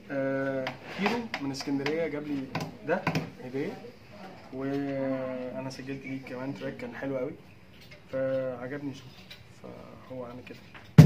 آه كيرو من اسكندريه جاب لي ده هديه وانا سجلت ليه كمان تراك كان حلو قوي فعجبني صوته فهو انا كده